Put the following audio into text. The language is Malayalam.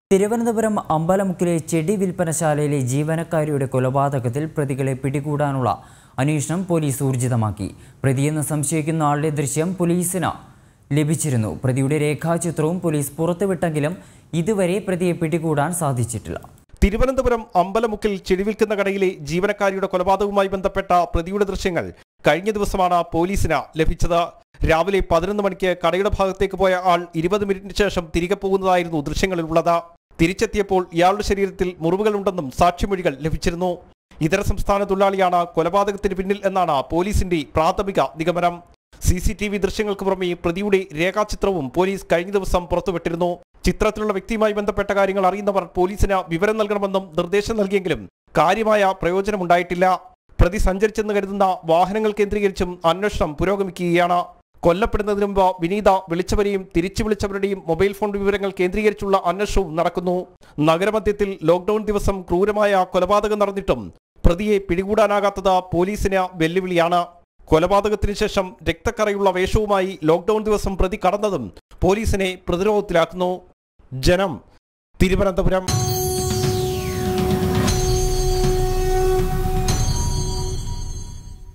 തിരുവനന്തപുരം അമ്പലമുക്കിലെ ചെടി വിൽപ്പനശാലയിലെ ജീവനക്കാരിയുടെ കൊലപാതകത്തിൽ പ്രതികളെ പിടികൂടാനുള്ള അന്വേഷണം പോലീസ് ഊർജിതമാക്കി പ്രതിയെന്ന് സംശയിക്കുന്ന ആളുടെ ദൃശ്യം പോലീസിന് ലഭിച്ചിരുന്നു പ്രതിയുടെ രേഖാചിത്രവും പോലീസ് പുറത്തുവിട്ടെങ്കിലും ഇതുവരെ പ്രതിയെ പിടികൂടാൻ സാധിച്ചിട്ടില്ല തിരുവനന്തപുരം അമ്പലമുക്കിൽ ചെടിവിൽക്കുന്ന കടയിലെ ജീവനക്കാരിയുടെ കൊലപാതകവുമായി ബന്ധപ്പെട്ട പ്രതിയുടെ ദൃശ്യങ്ങൾ കഴിഞ്ഞ ദിവസമാണ് പോലീസിന് ലഭിച്ചത് രാവിലെ പതിനൊന്ന് മണിക്ക് കടയുടെ ഭാഗത്തേക്ക് പോയ ആൾ ഇരുപത് മിനിറ്റിന് ശേഷം തിരികെ പോകുന്നതായിരുന്നു ദൃശ്യങ്ങളിൽ ഉള്ളത് തിരിച്ചെത്തിയപ്പോൾ ഇയാളുടെ ശരീരത്തിൽ മുറിവുകളുണ്ടെന്നും സാക്ഷിമൊഴികൾ ലഭിച്ചിരുന്നു ഇതര സംസ്ഥാന തൊഴിലാളിയാണ് കൊലപാതകത്തിന് പിന്നിൽ എന്നാണ് പോലീസിന്റെ പ്രാഥമിക നിഗമനം സി സി ടി വി ദൃശ്യങ്ങൾക്ക് പുറമെ പ്രതിയുടെ രേഖാചിത്രവും പോലീസ് കഴിഞ്ഞ ദിവസം പുറത്തുവിട്ടിരുന്നു ചിത്രത്തിലുള്ള വ്യക്തിയുമായി ബന്ധപ്പെട്ട കാര്യങ്ങൾ അറിയുന്നവർ പോലീസിന് വിവരം നൽകണമെന്നും നിർദ്ദേശം നൽകിയെങ്കിലും കാര്യമായ പ്രയോജനമുണ്ടായിട്ടില്ല പ്രതി സഞ്ചരിച്ചെന്ന് കരുതുന്ന വാഹനങ്ങൾ കേന്ദ്രീകരിച്ചും അന്വേഷണം പുരോഗമിക്കുകയാണ് കൊല്ലപ്പെടുന്നതിന് മുമ്പ് വിനീത വിളിച്ചവരെയും തിരിച്ചു വിളിച്ചവരുടെയും മൊബൈൽ ഫോൺ വിവരങ്ങൾ കേന്ദ്രീകരിച്ചുള്ള അന്വേഷണവും നടക്കുന്നു നഗരമധ്യത്തിൽ ലോക്ഡൌൺ ദിവസം ക്രൂരമായ കൊലപാതകം നടന്നിട്ടും പ്രതിയെ പിടികൂടാനാകാത്തത് പോലീസിന് വെല്ലുവിളിയാണ് കൊലപാതകത്തിന് ശേഷം രക്തക്കറയുള്ള വേഷവുമായി ലോക്ഡൌൺ ദിവസം പ്രതി കടന്നതും പോലീസിനെ പ്രതിരോധത്തിലാക്കുന്നു ജനം തിരുവനന്തപുരം